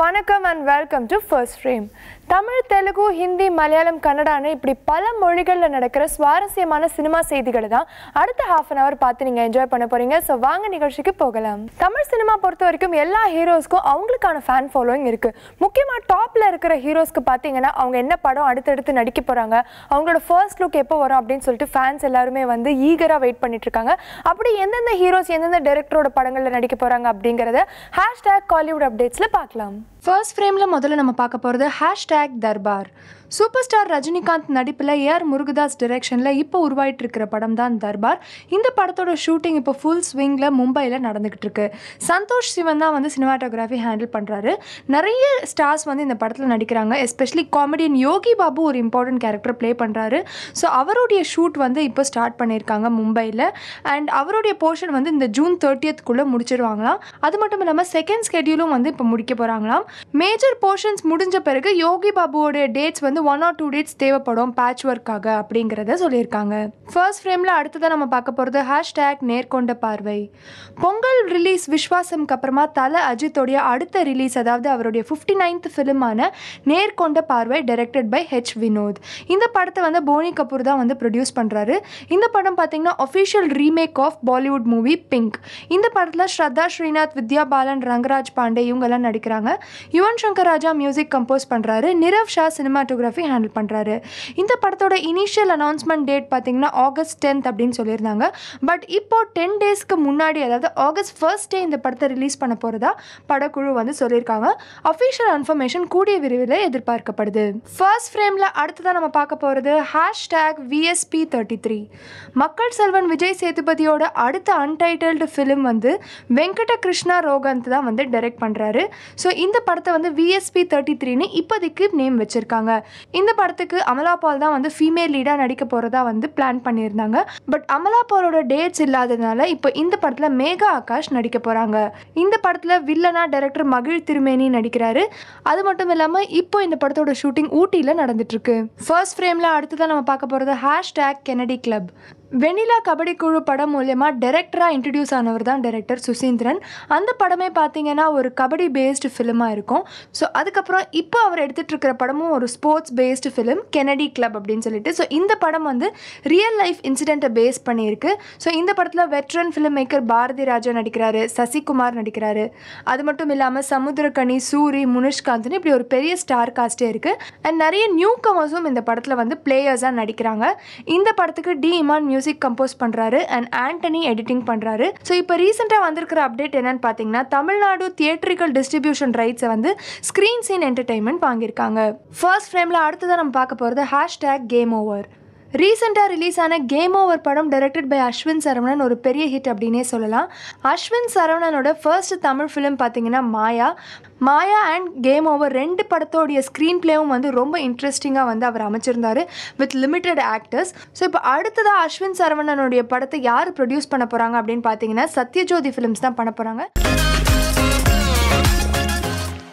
வணக்கம் and welcome to first frame Tamil Telugu Hindi Malayalam கன்னடான்னு இப்படி பல மொழிகளில் நடக்கிற சுவாரஸ்யமான சினிமா செய்திகளை தான் அடுத்த ஹாஃப் அன் ஹவர் பார்த்து நீங்கள் என்ஜாய் பண்ண போறீங்க ஸோ வாங்க நிகழ்ச்சிக்கு போகலாம் தமிழ் சினிமா பொறுத்த வரைக்கும் எல்லா ஹீரோஸ்க்கும் அவங்களுக்கான ஃபேன் ஃபாலோயிங் இருக்கு முக்கியமாக டாப்ல இருக்கிற ஹீரோஸ்க்கு பார்த்தீங்கன்னா அவங்க என்ன படம் அடுத்தடுத்து நடிக்க போறாங்க அவங்களோட ஃபர்ஸ்ட் லுக் எப்போ வரும் அப்படின்னு சொல்லிட்டு ஃபேன்ஸ் எல்லாருமே வந்து ஈகராக வெயிட் பண்ணிட்டு இருக்காங்க அப்படி எந்தெந்த ஹீரோஸ் எந்தெந்த டைரக்டரோட படங்களில் நடிக்க போறாங்க அப்படிங்கிறத ஹேஷ்டேக் காலிவுட் அப்டேட்ஸில் பார்க்கலாம் ஃபர்ஸ்ட் ஃப்ரேமில் முதல்ல நம்ம பார்க்க போகிறது hashtag Darbar super star Rajinikanth நடிப்பில் ஏஆர் முருகதாஸ் டிரெக்ஷனில் இப்போ உருவாயிட்டு இருக்கிற படம் தான் தர்பார் இந்த படத்தோட ஷூட்டிங் இப்போ ஃபுல் ஸ்விங்கில் மும்பையில் நடந்துகிட்டு இருக்கு சந்தோஷ் சிவன் தான் வந்து சினிமாட்டோகிராஃபி ஹேண்டில் பண்ணுறாரு நிறைய ஸ்டார்ஸ் வந்து இந்த படத்தில் நடிக்கிறாங்க எஸ்பெஷலி காமெடியன் யோகி பாபு ஒரு இம்பார்ட்டன்ட் கேரக்டர் ப்ளே பண்ணுறாரு ஸோ அவருடைய ஷூட் வந்து இப்போ ஸ்டார்ட் பண்ணியிருக்காங்க மும்பையில் அண்ட் அவருடைய போர்ஷன் வந்து இந்த ஜூன் தேர்ட்டியத்துக்குள்ளே முடிச்சிருவாங்களாம் அது மட்டும் இல்லாமல் செகண்ட் ஸ்கெடியூலும் வந்து இப்போ முடிக்க போகிறாங்களாம் மேஜர் போர்ஷன்ஸ் முடிஞ்ச பிறகு யோகி பாபுவோடைய டேட்ஸ் வந்து ஒன் ஆர் டூ டேட்ஸ் தேவைப்படும் பேட்ச் ஒர்க்காக அப்படிங்கிறத சொல்லியிருக்காங்க ஃபர்ஸ்ட் ஃப்ரேமில் அடுத்ததாக நம்ம பார்க்க போகிறது ஹேஷ்டேக் நேர்கொண்ட பார்வை பொங்கல் ரிலீஸ் விஸ்வாசம்க்கு அப்புறமா தல அஜித்தோடைய அடுத்த ரிலீஸ் அதாவது அவருடைய ஃபிஃப்டி நைன்த் ஃபிலிமான நேர்கொண்ட பார்வை டைரக்டட் பை ஹெச் வினோத் இந்த படத்தை வந்து போனி கபூர் தான் வந்து ப்ரொடியூஸ் பண்ணுறாரு இந்த படம் பார்த்தீங்கன்னா official remake of Bollywood movie Pink இந்த படத்தில் ஸ்ரத்தா ஸ்ரீநாத் வித்யா பாலன் ரங்கராஜ் பாண்டே இவங்கெல்லாம் நடிக்கிறாங்க யுவன் சங்கர் ராஜா மியூசிக் கம்போஸ் பண்ணுறாரு நிரவ் ஷா சினிமாட்டோகிராஃபி ஹேண்டில் பண்ணுறாரு இந்த படத்தோட இனிஷியல் அனௌன்ஸ்மெண்ட் டேட் பார்த்தீங்கன்னா ஆகஸ்ட் டென்த் அப்படின்னு சொல்லியிருந்தாங்க பட் இப்போ டென் டேஸ்க்கு முன்னாடி அதாவது ஆகஸ்ட் ஃபர்ஸ்ட் டே இந்த படத்தை ரிலீஸ் பண்ண போகிறதா படக்குழு வந்து சொல்லியிருக்காங்க அஃபிஷியல் இன்ஃபர்மேஷன் கூடிய விரைவில் எதிர்பார்க்கப்படுது ஃபர்ஸ்ட் ஃப்ரேமில் அடுத்ததாக நம்ம பார்க்க போகிறது ஹேஷ்டேக் விஎஸ்பி தேர்ட்டி த்ரீ மக்கள் செல்வன் விஜய் சேதுபதியோட அடுத்த அன்டைட்டில்டு ஃபிலிம் வந்து வெங்கட கிருஷ்ணா ரோகந்த் தான் வந்து டைரக்ட் பண்ணுறாரு ஸோ இந்த படத்தை வந்து விஎஸ்பி தேர்ட்டி த்ரீன்னு இப்போதைக்கு நேம் வச்சுருக்காங்க இந்த படத்துக்கு அமலா பால் தான் வந்து ஃபீமேல் லீடாக நடிக்க போகிறதா வந்து பிளான் பண்ணியிருந்தாங்க பட் அமலா பாலோட டேட்ஸ் இல்லாததுனால இப்போ இந்த படத்தில் மேகா ஆகாஷ் நடிக்க போகிறாங்க இந்த படத்தில் வில்லனா டைரக்டர் மகிழ் திருமேனி நடிக்கிறாரு அது மட்டும் இல்லாமல் இப்போ இந்த படத்தோட ஷூட்டிங் ஊட்டியில் நடந்துட்டுருக்கு ஃபர்ஸ்ட் ஃப்ரேமில் அடுத்ததான் நம்ம பார்க்க போகிறது hashtag Kennedy Club Vennila Kabaddi Kuzhu படம் மூலயமா டைரக்டராக இன்ட்ரடியூஸ் ஆனவர் தான் டைரக்டர் சுசீந்திரன் அந்த படமே பார்த்தீங்கன்னா ஒரு கபடி பேஸ்டு ஃபிலிமாக இருக்கும் ஸோ அதுக்கப்புறம் இப்போ அவர் எடுத்துகிட்டு இருக்கிற படமும் ஒரு sports based film Kennedy Club அப்படின்னு சொல்லிட்டு ஸோ இந்த படம் வந்து ரியல் லைஃப் இன்சிடெண்ட்டை பேஸ் பண்ணியிருக்கு ஸோ இந்த படத்தில் veteran film maker Bharathi Raja நடிக்கிறாரு சசிகுமார் நடிக்கிறாரு அது மட்டும் இல்லாமல் சமுத்திரக்கனி சூரி முனிஷ்காந்த்னு இப்படி ஒரு பெரிய ஸ்டார் காஸ்டே இருக்குது அண்ட் நிறைய நியூ கமர்ஸும் இந்த படத்தில் வந்து பிளேயர்ஸாக நடிக்கிறாங்க இந்த படத்துக்கு டி இமான் மியூசிக் கம்போஸ் பண்ணுறாரு அண்ட் ஆண்டனி எடிட்டிங் பண்ணுறாரு ஸோ இப்போ ரீசெண்டாக வந்திருக்கிற அப்டேட் என்னன்னு பார்த்தீங்கன்னா தமிழ்நாடு தியேட்ரிக்கல் டிஸ்ட்ரிபியூஷன் ரைட்ஸை வந்து ஸ்க்ரீன் சீன் என்டர்டைன்மெண்ட் வாங்கியிருக்காங்க ஃபர்ஸ்ட் ஃப்ரேமில் அடுத்ததாக நம்ம பார்க்க போகிறது ஹேஷ்டேக் கேம் ஓவர் ரீசெண்டாக ரிலீஸ் ஆன கேம் ஓவர் படம் டைரக்டட் பை அஸ்வின் சரவணன் ஒரு பெரிய ஹிட் அப்படின்னே சொல்லலாம் அஸ்வின் சரவணனோட ஃபர்ஸ்ட் தமிழ் ஃபிலிம் பார்த்தீங்கன்னா Maya Maya and Game Over ரெண்டு படத்தோடைய ஸ்க்ரீன் பிளேவும் வந்து ரொம்ப இன்ட்ரெஸ்டிங்காக வந்து அவர் அமைச்சிருந்தாரு வித் லிமிட்டட் ஆக்டர்ஸ் ஸோ இப்போ அடுத்ததாக அஸ்வின் சரவணனுடைய படத்தை யார் ப்ரொடியூஸ் பண்ண போகிறாங்க அப்படின்னு பார்த்தீங்கன்னா சத்யஜோதி ஃபிலிம்ஸ் தான் பண்ண போகிறாங்க